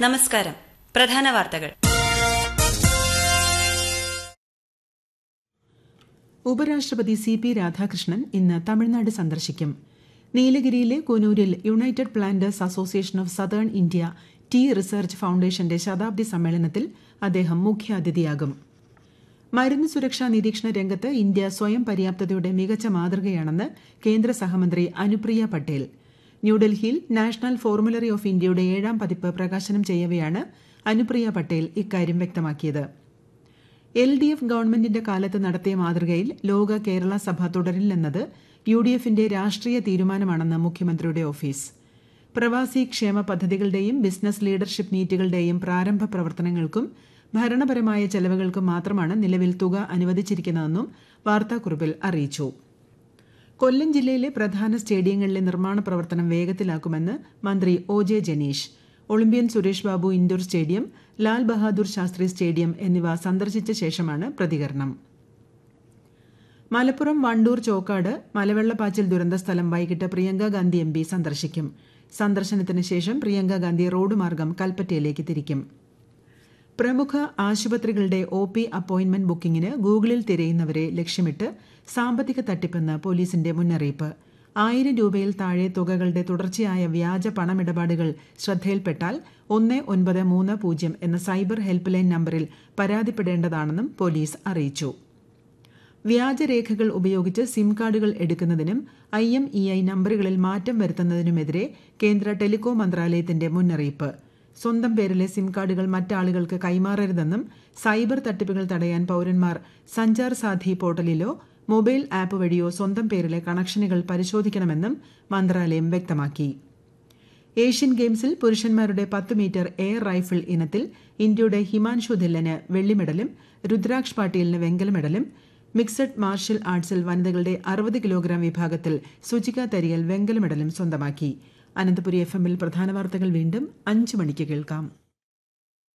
നമസ്കാരം പ്രധാന വാർത്തകൾ ഉപരാഷ്ട്രപതി സി പി രാധാകൃഷ്ണൻ ഇന്ന് തമിഴ്നാട് സന്ദർശിക്കും നീലഗിരിയിലെ കുനൂരിൽ united planters association of southern India tea research ഫൌണ്ടേഷന്റെ ശതാബ്ദി സമ്മേളനത്തിൽ അദ്ദേഹം മുഖ്യാതിഥിയാകും മരുന്ന് സുരക്ഷാ നിരീക്ഷണ രംഗത്ത് ഇന്ത്യ സ്വയം പര്യാപ്തതയുടെ മികച്ച മാതൃകയാണെന്ന് കേന്ദ്ര സഹമന്ത്രി അനുപ്രിയ പട്ടേൽ ന്യൂഡൽഹിയിൽ നാഷണൽ ഫോർമുലറി ഓഫ് ഇന്ത്യയുടെ ഏഴാം പതിപ്പ് പ്രകാശനം ചെയ്യവെയാണ് അനുപ്രിയ പട്ടേൽ ഇക്കാര്യം വ്യക്തമാക്കിയത് എൽ ഡി എഫ് ഗവൺമെന്റിന്റെ കാലത്ത് നടത്തിയ മാതൃകയിൽ ലോക കേരള സഭ തുടരില്ലെന്നത് യു ഡി എഫിന്റെ രാഷ്ട്രീയ തീരുമാനമാണെന്ന് മുഖ്യമന്ത്രിയുടെ ഓഫീസ് പ്രവാസി ക്ഷേമ പദ്ധതികളുടെയും ബിസിനസ് ലീഡർഷിപ്പ് മീറ്റുകളുടെയും പ്രാരംഭ പ്രവർത്തനങ്ങൾക്കും ഭരണപരമായ ചെലവുകൾക്കും മാത്രമാണ് നിലവിൽ തുക അനുവദിച്ചിരിക്കുന്നതെന്നും വാർത്താക്കുറിപ്പിൽ അറിയിച്ചു കൊല്ലം ജില്ലയിലെ പ്രധാന സ്റ്റേഡിയങ്ങളിലെ നിർമ്മാണ പ്രവർത്തനം വേഗത്തിലാക്കുമെന്ന് മന്ത്രി O J Janeesh Olympian Suresh Babu indoor stadium Lal Bahadur Shastri stadium എന്നിവ സന്ദർശിച്ച ശേഷമാണ് പ്രതികരണം മലപ്പുറം വണ്ടൂർ ചോക്കാട് മലവെള്ളപ്പാച്ചിൽ ദുരന്ത സ്ഥലം വൈകിട്ട് പ്രിയങ്ക ഗാന്ധി എം പി സന്ദർശിക്കും സന്ദർശനത്തിന് ശേഷം പ്രിയങ്ക ഗാന്ധി റോഡ് മാർഗം കൽപ്പറ്റയിലേക്ക് തിരിക്കും പ്രമുഖ ആശുപത്രികളുടെ ഒ പി അപ്പോയിന്റ്മെന്റ് ബുക്കിംഗിന് ഗൂഗിളിൽ തിരയുന്നവരെ ലക്ഷ്യമിട്ട് സാമ്പത്തിക തട്ടിപ്പെന്ന് പോലീസിന്റെ മുന്നറിയിപ്പ് ആയിരം രൂപയിൽ താഴെ തുകകളുടെ തുടർച്ചയായ വ്യാജ പണമിടപാടുകൾ ശ്രദ്ധയിൽപ്പെട്ടാൽ ഒന്ന് ഒൻപത് മൂന്ന് പൂജ്യം എന്ന സൈബർ ഹെൽപ്പ് ലൈൻ നമ്പറിൽ പരാതിപ്പെടേണ്ടതാണെന്നും പോലീസ് അറിയിച്ചു വ്യാജരേഖകൾ ഉപയോഗിച്ച് സിം കാർഡുകൾ എടുക്കുന്നതിനും ഐ എം ഇ ഐ നമ്പറുകളിൽ മാറ്റം വരുത്തുന്നതിനുമെതിരെ കേന്ദ്ര ടെലികോം മന്ത്രാലയത്തിന്റെ മുന്നറിയിപ്പ് സ്വന്തം പേരിലെ സിം കാർഡുകൾ മറ്റാളുകൾക്ക് കൈമാറരുതെന്നും സൈബർ തട്ടിപ്പുകൾ തടയാൻ പൌരന്മാർ സഞ്ചാർ സാധി പോർട്ടലിലോ മൊബൈൽ ആപ്പ് വഴിയോ സ്വന്തം പേരിലെ കണക്ഷനുകൾ പരിശോധിക്കണമെന്നും മന്ത്രാലയം വ്യക്തമാക്കി ഏഷ്യൻ ഗെയിംസിൽ പുരുഷന്മാരുടെ പത്ത് മീറ്റർ എയർ റൈഫിൾ ഇനത്തിൽ ഇന്ത്യയുടെ ഹിമാൻഷു ധില്ലന് വെള്ളി മെഡലും രുദ്രാക്ഷ് പാട്ടീലിന് വെങ്കല മെഡലും മിക്സഡ് മാർഷൽ ആർട്സിൽ വനിതകളുടെ അറുപത് കിലോഗ്രാം വിഭാഗത്തിൽ സുചിക തരിയൽ വെങ്കല മെഡലും സ്വന്തമാക്കി അനന്തപുരി എഫ് എമ്മിൽ പ്രധാന വാർത്തകൾ വീണ്ടും അഞ്ച് മണിക്ക് കേൾക്കാം